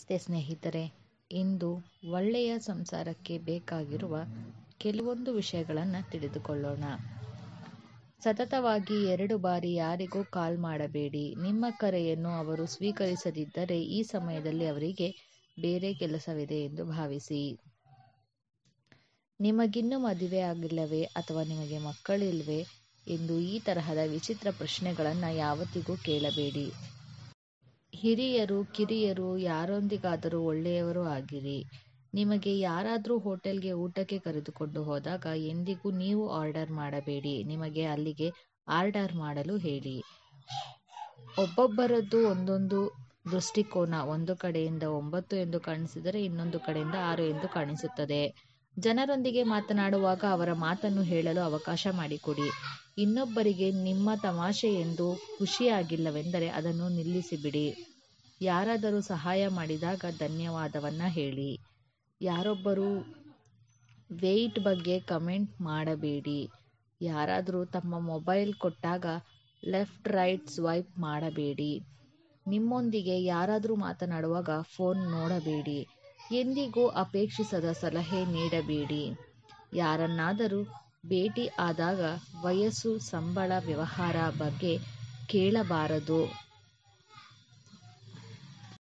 ನಮಸ್ತೆ ಸ್ನೇಹಿತರೆ ಇಂದು ಒಳ್ಳೆಯ ಸಂಸಾರಕ್ಕೆ ಬೇಕಾಗಿರುವ ಕೆಲವೊಂದು ವಿಷಯಗಳನ್ನು ತಿಳಿದುಕೊಳ್ಳೋಣ ಸತತವಾಗಿ ಎರಡು ಬಾರಿ ಯಾರಿಗೂ ಕಾಲ್ ಮಾಡಬೇಡಿ ನಿಮ್ಮ ಕರೆಯನ್ನು ಅವರು ಸ್ವೀಕರಿಸದಿದ್ದರೆ ಈ ಸಮಯದಲ್ಲಿ ಅವರಿಗೆ ಬೇರೆ ಕೆಲಸವಿದೆ ಎಂದು ಭಾವಿಸಿ ನಿಮಗಿನ್ನೂ ಮದುವೆ ಆಗಿಲ್ಲವೇ ಅಥವಾ ನಿಮಗೆ ಮಕ್ಕಳಿಲ್ವೇ ಎಂದು ಈ ತರಹದ ವಿಚಿತ್ರ ಪ್ರಶ್ನೆಗಳನ್ನು ಯಾವತ್ತಿಗೂ ಕೇಳಬೇಡಿ ಹಿರಿಯರು ಕಿರಿಯರು ಯಾರೊಂದಿಗಾದರೂ ಒಳ್ಳೆಯವರು ಆಗಿರಿ ನಿಮಗೆ ಯಾರಾದರೂ ಹೋಟೆಲ್ಗೆ ಊಟಕ್ಕೆ ಕರೆದುಕೊಂಡು ಹೋದಾಗ ಎಂದಿಗೂ ನೀವು ಆರ್ಡರ್ ಮಾಡಬೇಡಿ ನಿಮಗೆ ಅಲ್ಲಿಗೆ ಆರ್ಡರ್ ಮಾಡಲು ಹೇಳಿ ಒಬ್ಬೊಬ್ಬರದ್ದು ಒಂದೊಂದು ದೃಷ್ಟಿಕೋನ ಒಂದು ಕಡೆಯಿಂದ ಒಂಬತ್ತು ಎಂದು ಕಾಣಿಸಿದರೆ ಇನ್ನೊಂದು ಕಡೆಯಿಂದ ಆರು ಎಂದು ಕಾಣಿಸುತ್ತದೆ ಜನರೊಂದಿಗೆ ಮಾತನಾಡುವಾಗ ಅವರ ಮಾತನ್ನು ಹೇಳಲು ಅವಕಾಶ ಮಾಡಿಕೊಡಿ ಇನ್ನೊಬ್ಬರಿಗೆ ನಿಮ್ಮ ತಮಾಷೆ ಎಂದು ಖುಷಿಯಾಗಿಲ್ಲವೆಂದರೆ ಅದನ್ನು ನಿಲ್ಲಿಸಿಬಿಡಿ ಯಾರಾದರೂ ಸಹಾಯ ಮಾಡಿದಾಗ ಧನ್ಯವಾದವನ್ನು ಹೇಳಿ ಯಾರೊಬ್ಬರು ವೆಯ್ಟ್ ಬಗ್ಗೆ ಕಮೆಂಟ್ ಮಾಡಬೇಡಿ ಯಾರಾದರೂ ತಮ್ಮ ಮೊಬೈಲ್ ಕೊಟ್ಟಾಗ ಲೆಫ್ಟ್ ರೈಟ್ ಸ್ವೈಪ್ ಮಾಡಬೇಡಿ ನಿಮ್ಮೊಂದಿಗೆ ಯಾರಾದರೂ ಮಾತನಾಡುವಾಗ ಫೋನ್ ನೋಡಬೇಡಿ ಎಂದಿಗೂ ಅಪೇಕ್ಷಿಸದ ಸಲಹೆ ನೀಡಬೇಡಿ ಯಾರನ್ನಾದರೂ ಭೇಟಿ ಆದಾಗ ವಯಸ್ಸು ಸಂಬಳ ವ್ಯವಹಾರ ಬಗ್ಗೆ ಕೇಳಬಾರದು